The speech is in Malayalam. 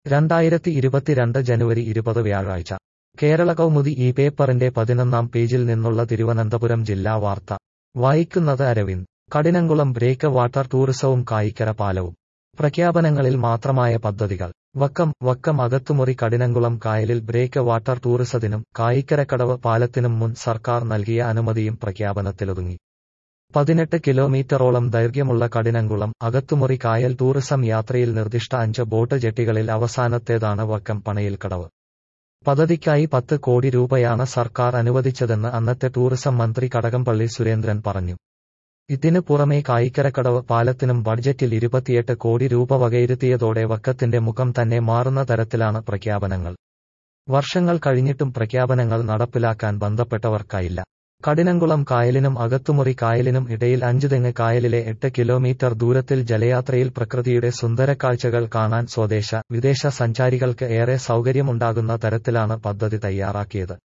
രണ്ടായിരത്തി ഇരുപത്തിരണ്ട് ജനുവരി ഇരുപത് വ്യാഴാഴ്ച കേരള കൗമുദി ഈ പേപ്പറിന്റെ പതിനൊന്നാം പേജിൽ നിന്നുള്ള തിരുവനന്തപുരം ജില്ലാ വാർത്ത വായിക്കുന്നത് അരവിന്ദ് കഠിനംകുളം ബ്രേക്ക് വാട്ടർ ടൂറിസവും കായിക്കര പാലവും പ്രഖ്യാപനങ്ങളിൽ മാത്രമായ പദ്ധതികൾ വക്കം വക്കം അകത്തുമുറി കഠിനംകുളം കായലിൽ ബ്രേക്ക് വാട്ടർ ടൂറിസത്തിനും കായിക്കരക്കടവ് പാലത്തിനും മുൻ സർക്കാർ നൽകിയ അനുമതിയും പ്രഖ്യാപനത്തിലൊതുങ്ങി പതിനെട്ട് കിലോമീറ്ററോളം ദൈർഘ്യമുള്ള കഠിനംകുളം അകത്തുമുറി കായൽ ടൂറിസം യാത്രയിൽ നിർദ്ദിഷ്ട അഞ്ച് ബോട്ട് ജെട്ടികളിൽ അവസാനത്തേതാണ് വക്കം പണയിൽക്കടവ് പദ്ധതിക്കായി പത്ത് കോടി രൂപയാണ് സർക്കാർ അനുവദിച്ചതെന്ന് അന്നത്തെ ടൂറിസം മന്ത്രി കടകംപള്ളി സുരേന്ദ്രൻ പറഞ്ഞു ഇതിനു പുറമെ കായിക്കരക്കടവ് പാലത്തിനും ബഡ്ജറ്റിൽ ഇരുപത്തിയെട്ട് കോടി രൂപ വകയിരുത്തിയതോടെ വക്കത്തിന്റെ മുഖം തന്നെ മാറുന്ന തരത്തിലാണ് പ്രഖ്യാപനങ്ങൾ വർഷങ്ങൾ കഴിഞ്ഞിട്ടും പ്രഖ്യാപനങ്ങൾ നടപ്പിലാക്കാൻ ബന്ധപ്പെട്ടവർക്കായില്ല കഠിനംകുളം കായലിനും അകത്തുമുറി കായലിനും ഇടയിൽ അഞ്ചുതെങ്ങ് കായലിലെ എട്ട് കിലോമീറ്റർ ദൂരത്തിൽ ജലയാത്രയിൽ പ്രകൃതിയുടെ സുന്ദരക്കാഴ്ചകൾ കാണാൻ സ്വദേശ വിദേശ സഞ്ചാരികൾക്ക് ഏറെ സൗകര്യമുണ്ടാകുന്ന തരത്തിലാണ് പദ്ധതി തയ്യാറാക്കിയത്